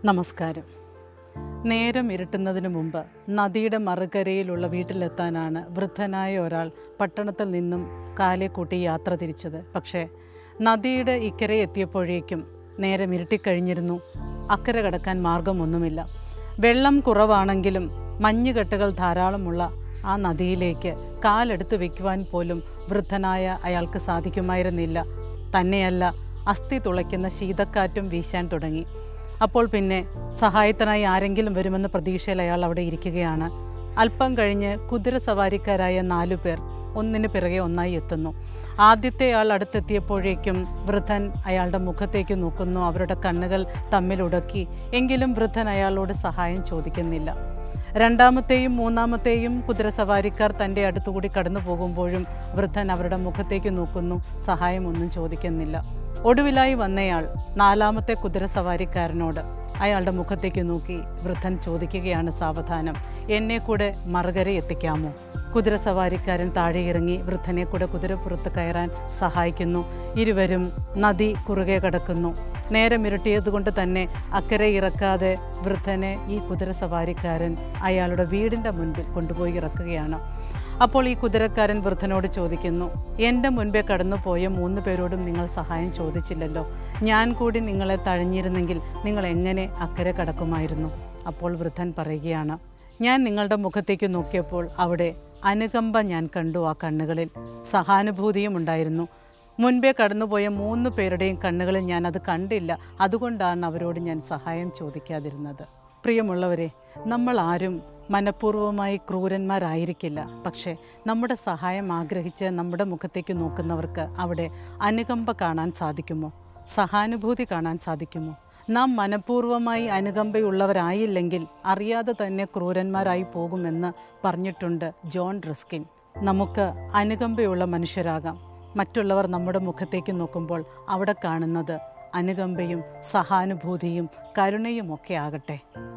നമസ്കാരം നേരം ഇരുട്ടുന്നതിന് മുമ്പ് നദിയുടെ മറുകരയിലുള്ള വീട്ടിലെത്താനാണ് വൃദ്ധനായ ഒരാൾ പട്ടണത്തിൽ നിന്നും കാലെ കൂട്ടി യാത്ര തിരിച്ചത് പക്ഷേ നദിയുടെ ഇക്കരെ എത്തിയപ്പോഴേക്കും നേരം ഇരുട്ടിക്കഴിഞ്ഞിരുന്നു അക്കരെ കടക്കാൻ മാർഗമൊന്നുമില്ല വെള്ളം കുറവാണെങ്കിലും മഞ്ഞുകെട്ടുകൾ ധാരാളമുള്ള ആ നദിയിലേക്ക് കാലെടുത്ത് വയ്ക്കുവാൻ പോലും വൃദ്ധനായ അയാൾക്ക് സാധിക്കുമായിരുന്നില്ല തന്നെയല്ല അസ്ഥി തുളയ്ക്കുന്ന ശീതക്കാറ്റും വീശാൻ തുടങ്ങി അപ്പോൾ പിന്നെ സഹായത്തിനായി ആരെങ്കിലും വരുമെന്ന പ്രതീക്ഷയിൽ അയാൾ അവിടെ ഇരിക്കുകയാണ് അല്പം കഴിഞ്ഞ് കുതിര സവാരിക്കാരായ നാലു പേർ ഒന്നിന് പിറകെ ഒന്നായി എത്തുന്നു ആദ്യത്തെ ആൾ അടുത്തെത്തിയപ്പോഴേക്കും വൃദ്ധൻ അയാളുടെ മുഖത്തേക്ക് നോക്കുന്നു അവരുടെ കണ്ണുകൾ തമ്മിലുടക്കി എങ്കിലും വൃദ്ധൻ അയാളോട് സഹായം ചോദിക്കുന്നില്ല രണ്ടാമത്തെയും മൂന്നാമത്തെയും കുതിരസവാരിക്കാർ തൻ്റെ അടുത്തുകൂടി കടന്നു പോകുമ്പോഴും വൃദ്ധൻ അവരുടെ മുഖത്തേക്ക് നോക്കുന്നു സഹായമൊന്നും ചോദിക്കുന്നില്ല ഒടുവിലായി വന്നയാൾ നാലാമത്തെ കുതിരസവാരിക്കാരനോട് അയാളുടെ മുഖത്തേക്ക് നോക്കി വൃദ്ധൻ ചോദിക്കുകയാണ് സാവധാനം എന്നെ കൂടെ മറുകര എത്തിക്കാമോ കുതിരസവാരിക്കാരൻ താഴെ ഇറങ്ങി വൃദ്ധനെ കൂടെ കുതിരപ്പുറത്ത് കയറാൻ സഹായിക്കുന്നു ഇരുവരും നദി കുറുകെ കടക്കുന്നു നേരം ഇരുട്ടിയതുകൊണ്ട് തന്നെ അക്കരെ ഇറക്കാതെ വൃദ്ധനെ ഈ കുതിരസവാരിക്കാരൻ അയാളുടെ വീടിൻ്റെ മുൻപിൽ കൊണ്ടുപോയി ഇറക്കുകയാണ് അപ്പോൾ ഈ കുതിരക്കാരൻ വൃദ്ധനോട് ചോദിക്കുന്നു എൻ്റെ മുൻപേ കടന്നുപോയ മൂന്ന് പേരോടും നിങ്ങൾ സഹായം ചോദിച്ചില്ലല്ലോ ഞാൻ കൂടി നിങ്ങളെ തഴഞ്ഞിരുന്നെങ്കിൽ നിങ്ങൾ എങ്ങനെ അക്കരെ കടക്കുമായിരുന്നു അപ്പോൾ വൃദ്ധൻ പറയുകയാണ് ഞാൻ നിങ്ങളുടെ മുഖത്തേക്ക് നോക്കിയപ്പോൾ അവിടെ അനുകമ്പ ഞാൻ കണ്ടു ആ കണ്ണുകളിൽ സഹാനുഭൂതിയും ഉണ്ടായിരുന്നു മുൻപേ കടന്നുപോയ മൂന്ന് പേരുടെയും കണ്ണുകളിൽ ഞാൻ അത് കണ്ടില്ല അതുകൊണ്ടാണ് അവരോട് ഞാൻ സഹായം ചോദിക്കാതിരുന്നത് പ്രിയമുള്ളവരെ നമ്മൾ ആരും മനഃപൂർവ്വമായി ക്രൂരന്മാരായിരിക്കില്ല പക്ഷേ നമ്മുടെ സഹായം ആഗ്രഹിച്ച് നമ്മുടെ മുഖത്തേക്ക് നോക്കുന്നവർക്ക് അവിടെ അനുകമ്പ കാണാൻ സാധിക്കുമോ സഹാനുഭൂതി കാണാൻ സാധിക്കുമോ നാം മനഃപൂർവ്വമായി അനുകമ്പയുള്ളവരായില്ലെങ്കിൽ അറിയാതെ തന്നെ ക്രൂരന്മാരായി പോകുമെന്ന് പറഞ്ഞിട്ടുണ്ട് ജോൺ ഡ്രിസ്കിൻ നമുക്ക് അനുകമ്പയുള്ള മനുഷ്യരാകാം മറ്റുള്ളവർ നമ്മുടെ മുഖത്തേക്ക് നോക്കുമ്പോൾ അവിടെ കാണുന്നത് അനുകമ്പയും സഹാനുഭൂതിയും കരുണയും ഒക്കെ ആകട്ടെ